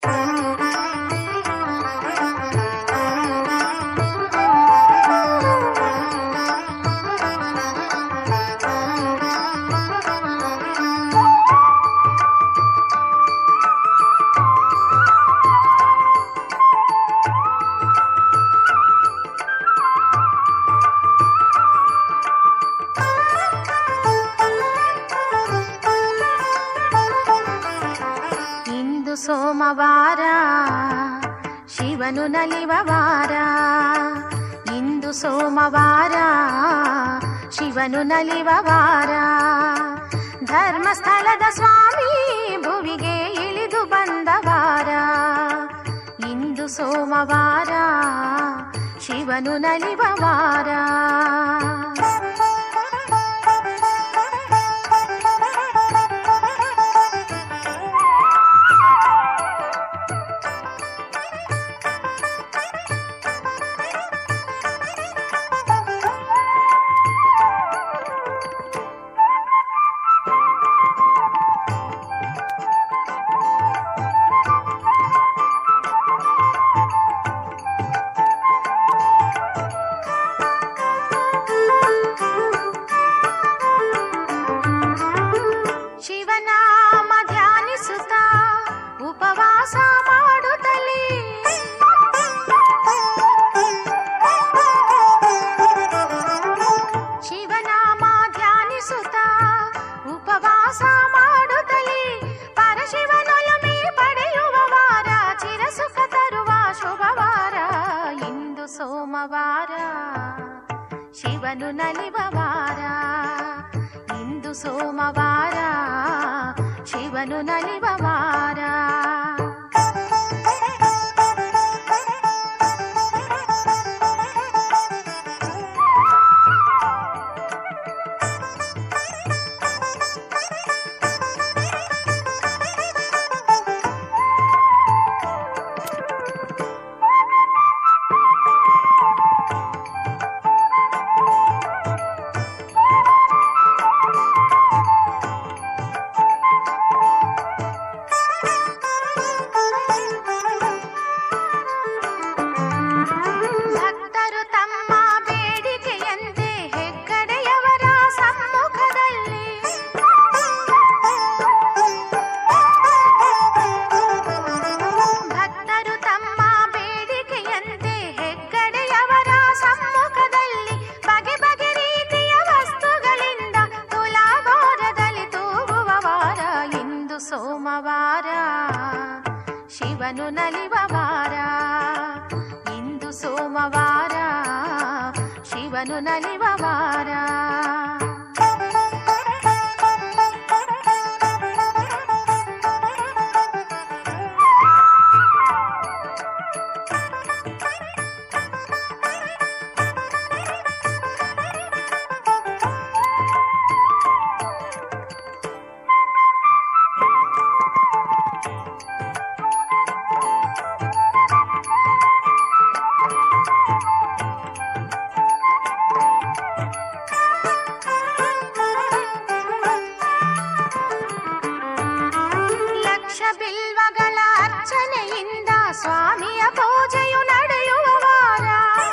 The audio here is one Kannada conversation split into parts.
ಇಂದು ಸೋಮವಾರ ಶಿವನು ನಲಿವ ವಾರ ಇಂದು ಸೋಮವಾರ ಶಿವನು ನಲಿವ ವಾರ ಧರ್ಮಸ್ಥಳದ ಸ್ವಾಮಿ ಭುವಿಗೆ ಇಳಿದು ಬಂದ ವಾರ ಇಂದು ಸೋಮವಾರ ಶಿವನು ನಲಿವ ವಾರ ಶಿವನಾಮ ಧ್ಯಾನಿಸುತ್ತ ಉಪವಾಸ ಮಾಡುತ್ತಲೇ ಶಿವನಾಮ ಧ್ಯಾನಿಸುತ್ತ ಉಪವಾಸ ಮಾಡುತ್ತಲೇ ಪರಶಿವನೊಲಮೆ ಪಡೆಯುವ ವಾರ ಚಿರಸುಖ ತರುವ ಶುಭವಾರ ಇಂದು ಸೋಮವಾರ ಶಿವನು ನಲಿವ ವಾರ ಇಂದು ಸೋಮವಾರ ಶಿವನು ನಲಿವ ವಾರ ಭಕ್ತರು ತಮ್ಮ ಬೇಡಿಕೆಯಂತೆ ಹೆಗ್ಗಡೆಯವರ ಸಮ್ಮುಖದಲ್ಲಿ ಭಕ್ತರು ತಮ್ಮ ಬೇಡಿಕೆಯಂತೆ ಹೆಗ್ಗಡೆಯವರ ಸಮ್ಮುಖದಲ್ಲಿ ಬಗೆ ಬಗೆ ರೀತಿಯ ವಸ್ತುಗಳಿಂದ ತುಲಾಭಾರದಲ್ಲಿ ತೂಗುವ ವಾರ ಇಂದು ಸೋಮವಾರ ಶಿವನು ನಲಿವ ವಾರ ಇಂದು ಸೋಮವಾರ ಶಿವನು ನಲಿವ ವಾರ ಲಕ್ಷ ಬಿಲ್ವಗಳ ಅರ್ಚನೆಯಿಂದ ಸ್ವಾಮಿಯ ಪೂಜೆಯು ನಡೆಯುವ ವಾರ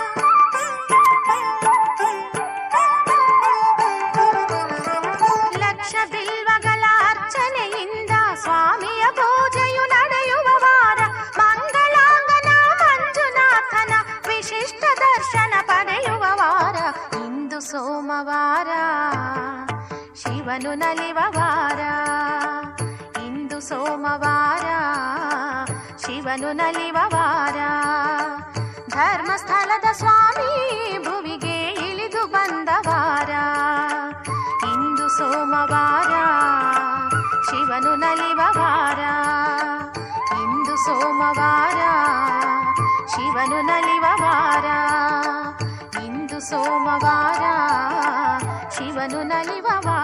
ಲಕ್ಷ ಬಿಲ್ವಗಳ ಅರ್ಚನೆಯಿಂದ ಸ್ವಾಮಿಯ ಪೂಜೆಯು ನಡೆಯುವ ವಾರ ಮಂಗಳಾಂಗನ ಮಂಜುನಾಥನ ವಿಶಿಷ್ಟ ದರ್ಶನ ಪಡೆಯುವ ವಾರ ಇಂದು ಸೋಮವಾರ ಶಿವನು ನಲಿವ ವಾರ ಇಂದು ಸೋಮವಾರ ಶಿವನು ನಲಿವ ವಾರ ಧರ್ಮಸ್ಥಳದ ಸ್ವಾಮಿ ಭುವಿಗೆ ಇಳಿದು ಬಂದ ವಾರ ಇಂದು ಸೋಮವಾರ ಶಿವನು ನಲಿವ ವಾರ ಇಂದು ಸೋಮವಾರ ಶಿವನು ನಲಿವ ವಾರ ಇಂದು ಸೋಮವಾರ ಶಿವನು ನಲಿವ ವಾರ